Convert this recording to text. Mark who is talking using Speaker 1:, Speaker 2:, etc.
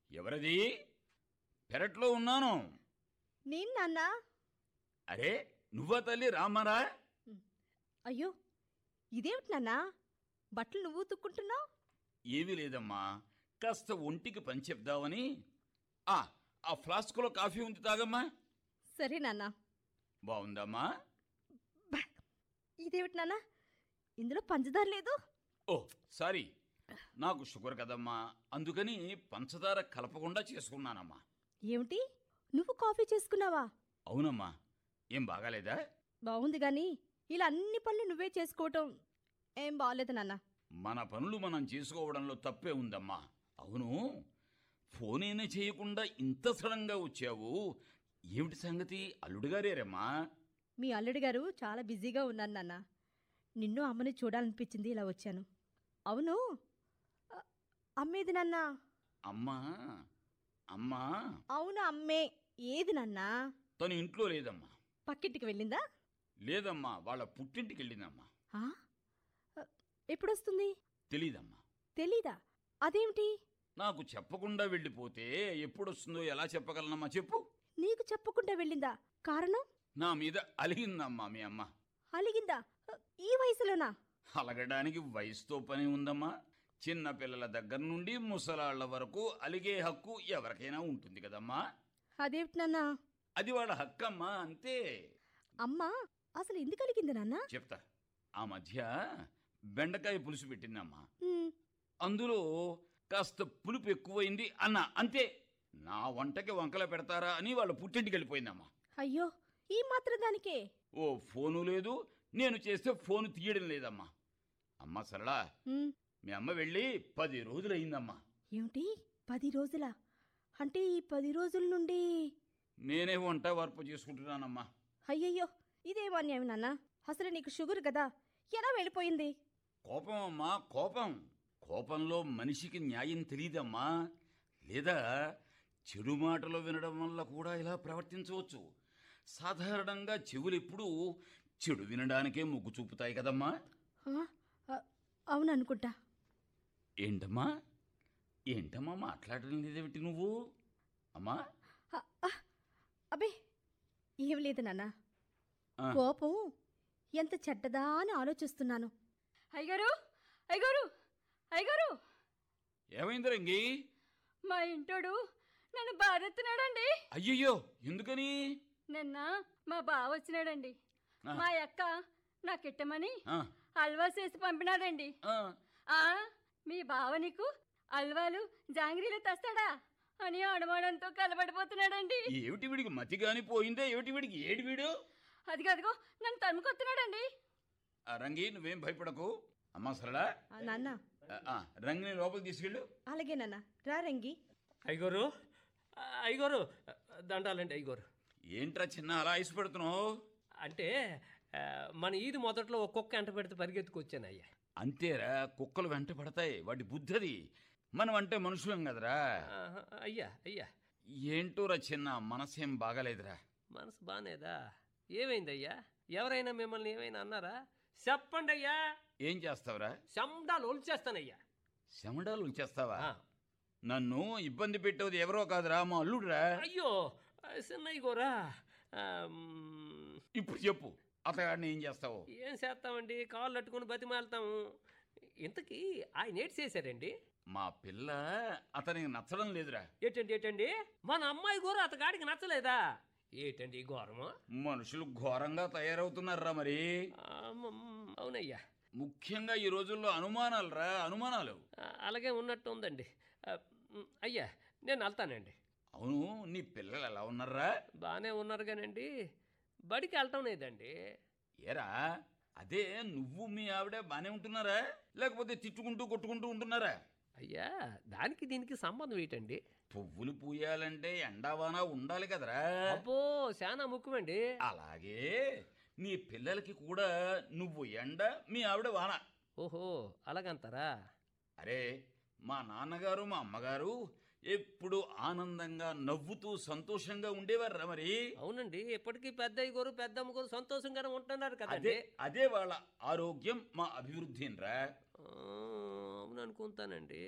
Speaker 1: ఎవరది పెరట్లో ఉన్నాను
Speaker 2: నేను నాన్నా
Speaker 1: అరే నువ్వా తల్లి రామారా
Speaker 2: అయ్యో ఇదేమిటి నాన్నా బట్టలు నువ్వు ఉతుక్కుంటున్నావు
Speaker 1: ఏమీ లేదమ్మా కాస్త ఒంటికి పని చెప్దామని ఆ ఆ ఫ్లాస్క్లో కాఫీ ఉంది తాగమ్మా
Speaker 2: సరే నాన్నా
Speaker 1: బాగుందమ్మా
Speaker 2: బా, ఇదేమిటి నాన్నా ఇందులో పంచదార లేదు
Speaker 1: ఓ సారీ నాకు షుగర్ కదమ్మా అందుకని పంచదార కలపకుండా చేసుకున్నానమ్మా
Speaker 2: ఏమిటి నువ్వు కాఫీ చేసుకున్నావా
Speaker 1: అవునమ్మా ఏం బాగాలేదా
Speaker 2: బాగుంది గాని ఇలా అన్ని పనులు నువ్వే చేసుకోవటం ఏం బాగలేదు నాన్న
Speaker 1: మన పనులు మనం చేసుకోవడంలో తప్పే ఉందమ్మా అవును ఫోన్ అయినా చేయకుండా ఇంత సడన్గా వచ్చావు ఏమిటి సంగతి అల్లుడుగారేరమ్మా
Speaker 2: మీ అల్లుడి గారు చాలా బిజీగా ఉన్నాను నాన్న నిన్ను అమ్మని చూడాలనిపించింది ఇలా వచ్చాను అవును అ- అమ్మేది నాన్న
Speaker 1: అమ్మా అమ్మా
Speaker 2: అవును అమ్మే ఏది నాన్న
Speaker 1: తను ఇంట్లో లేదమ్మా
Speaker 2: పక్కింటికి వెళ్ళిందా
Speaker 1: లేదమ్మా వాళ్ళ పుట్టింటికి వెళ్ళిందమ్మా
Speaker 2: ఆ? అ, ఎప్పుడొస్తుంది
Speaker 1: తెలీదమ్మా
Speaker 2: తెలీదా అదేమిటి
Speaker 1: నాకు చెప్పకుండా వెళ్ళిపోతే ఎప్పుడొస్తుందో ఎలా చెప్పగలనమ్మా చెప్పు
Speaker 2: నీకు చెప్పకుండా వెళ్ళిందా కారణం
Speaker 1: నా మీద అలిగిందమ్మా మీ అమ్మ
Speaker 2: అలిగిందా అ, ఈ వయసులోనా
Speaker 1: అలగడానికి వయసుతో పని ఉందమ్మా చిన్న పిల్లల దగ్గర నుండి ముసలాళ్ల వరకు అలిగే హక్కు ఎవరికైనా ఉంటుంది కదమ్మా
Speaker 2: అదేమిటి నాన్న
Speaker 1: అది వాళ్ళ హక్కమ్మా అంతే
Speaker 2: అమ్మ అసలు ఎందుకు అలిగింది నాన్న
Speaker 1: చెప్తా ఆ మధ్య బెండకాయ పులుసు పెట్టిందమ్మా
Speaker 2: ఉమ్,
Speaker 1: అందులో కాస్త పులుపు ఎక్కువైంది అన్న అంతే నా వంటకి వంకల పెడతారా అని వాళ్ళ పుట్టింటికి వెళ్ళిపోయిందమ్మా
Speaker 2: అయ్యో ఈ మాత్రం దానికే
Speaker 1: ఓ ఫోను లేదు నేను చేస్తే ఫోను తీయడం లేదమ్మా అమ్మ సరళా
Speaker 2: ఉమ్,
Speaker 1: మీ అమ్మ వెళ్ళి పది రోజులయ్యిందమ్మా
Speaker 2: ఏమిటి పది రోజులా అంటే ఈ పది రోజుల నుండి
Speaker 1: నేనే వంట వర్పు చేసుకుంటున్నానమ్మా
Speaker 2: అయ్యయ్యో ఇదేం అన్యాయం నాన్న అసలు నీకు షుగర్ కదా ఎలా వెళ్ళిపోయింది
Speaker 1: కోపం అమ్మా కోపం కోపంలో మనిషికి న్యాయం తెలియదమ్మా లేదా చెడు మాటలు వినడం వల్ల కూడా ఇలా ప్రవర్తించవచ్చు సాధారణంగా చెవులు ఎప్పుడూ చెడు వినడానికే మొగ్గు చూపుతాయి కదమ్మా
Speaker 2: ఆ, ఆ, అవును అనుకుంటా
Speaker 1: ఏంటమ్మా ఏంటమ్మా మాట్లాడడం లేదేమిటి నువ్వు అమ్మా
Speaker 2: ఆ, ఆ, అబే ఏం లేదు నాన్న
Speaker 1: ఆ,
Speaker 2: కోపం ఎంత చెడ్డదా అని ఆలోచిస్తున్నాను
Speaker 3: అయ్యగారు అయ్యగారు అయ్యగారు
Speaker 1: ఏమైంది రంగి
Speaker 3: మా ఇంటోడు నన్ను బాధెత్తున్నాడండి
Speaker 1: అయ్యయ్యో ఎందుకని
Speaker 3: నిన్న మా బావ వచ్చినాడండి
Speaker 1: ఆ.
Speaker 3: మా అక్క నాకిట్టమని
Speaker 1: ఆ,
Speaker 3: హల్వా చేసి పంపినాడండి
Speaker 1: ఆ,
Speaker 3: ఆ మీ బావ నీకు హల్వాలు జాంగ్రీలు తెస్తాడా అని అడమడంతో కలబడిపోతున్నాడండి
Speaker 1: ఏమిటి వీడికి మతి కాని పోయిందే ఏమిటి వీడికి ఏడు వీడు
Speaker 3: అదిగో అదిగో నన్ను తరుముకొస్తున్నాడండి
Speaker 1: ఆ రంగి నువ్వేం భయపడకు అమ్మా సరళా
Speaker 2: ఆ, నాన్న
Speaker 1: ఆ, ఆ, రంగిని లోపలికి తీసుకెళ్ళు
Speaker 2: అలాగే నాన్న రా రంగి
Speaker 4: అయ్యగారు అయ్యగారు దండాలండి అయ్యగారు
Speaker 1: ఏంట్రా చిన్న అలా ఐసు పెడుతున్నావు
Speaker 4: అంటే ఆ, మన ఈది మొదట్లో ఒక కుక్క ఎంట పెడితే పరిగెత్తుకొచ్చాను అయ్యా
Speaker 1: అంతేరా కుక్కలు వెంట పడతాయి వాటి బుద్ధది మనం అంటే మనుషులం కదరా
Speaker 4: ఆహా, అయ్యా అయ్యా
Speaker 1: ఏంటోరా చిన్న మనసేం బాగాలేదురా
Speaker 4: మనసు బానేదా ఏమైంది అయ్యా ఎవరైనా మిమ్మల్ని ఏమైనా అన్నారా చెప్పండి అయ్యా
Speaker 1: ఏం చేస్తావురా
Speaker 4: శండాలు ఒలిచేస్తానయ్యా
Speaker 1: శమడాలు ఉంచేస్తావా
Speaker 4: ఆ.
Speaker 1: నన్ను ఇబ్బంది పెట్టేది ఎవరో కాదురా మా అల్లుడురా
Speaker 4: అయ్యో చిన్నయ్య గోరా ఆ, మ్,
Speaker 1: ఇప్పుడు చెప్పు అతగాడిని ఏం చేస్తావు
Speaker 4: ఏం చేస్తామండి కాళ్ళు అట్టుకుని బతిమాలుతాము ఇంతకీ ఆయన ఏటి చేశారండి
Speaker 1: మా పిల్ల అతనికి నచ్చడం లేదురా
Speaker 4: ఏటండి ఏటండి మన అమ్మాయి గోరు అతగాడికి నచ్చలేదా ఏటండి ఈ ఘోరము
Speaker 1: మనుషులు ఘోరంగా తయారవుతున్నారా మరి
Speaker 4: ఆ, మ్, మ్, అవునయ్యా
Speaker 1: ముఖ్యంగా ఈ రోజుల్లో అనుమానాలు రా అనుమానాలు
Speaker 4: ఆ, అలాగే ఉన్నట్టు ఉందండి ఆ, మ్, అయ్యా నేను వెళ్తానండి
Speaker 1: అవును నీ పిల్లలు ఎలా ఉన్నారా
Speaker 4: బాగానే ఉన్నారు కానండి బడికి వెళ్ళటం లేదండి
Speaker 1: ఏరా అదే నువ్వు మీ ఆవిడ బానే ఉంటున్నారా లేకపోతే తిట్టుకుంటూ కొట్టుకుంటూ ఉంటున్నారా
Speaker 4: అయ్యా దానికి దీనికి సంబంధం ఏంటండి
Speaker 1: పువ్వులు పూయాలంటే ఎండావాన ఉండాలి కదరా
Speaker 4: అబ్బో చాలా ముఖ్యమండి
Speaker 1: అలాగే నీ పిల్లలకి కూడా నువ్వు ఎండ మీ ఆవిడ వాన
Speaker 4: ఓహో అలాగంటారా
Speaker 1: అరే మా నాన్నగారు మా అమ్మగారు ఎప్పుడు ఆనందంగా నవ్వుతూ సంతోషంగా ఉండేవారా మరి
Speaker 4: అవునండి ఇప్పటికీ పెద్దయ్య గారు పెద్దమ్మ గారు సంతోషంగానే ఉంటున్నారు
Speaker 1: అదే
Speaker 4: కదండి
Speaker 1: అదే వాళ్ళ ఆరోగ్యం మా అభివృద్ధి రా
Speaker 4: ఆ, అవును అనుకుంటానండి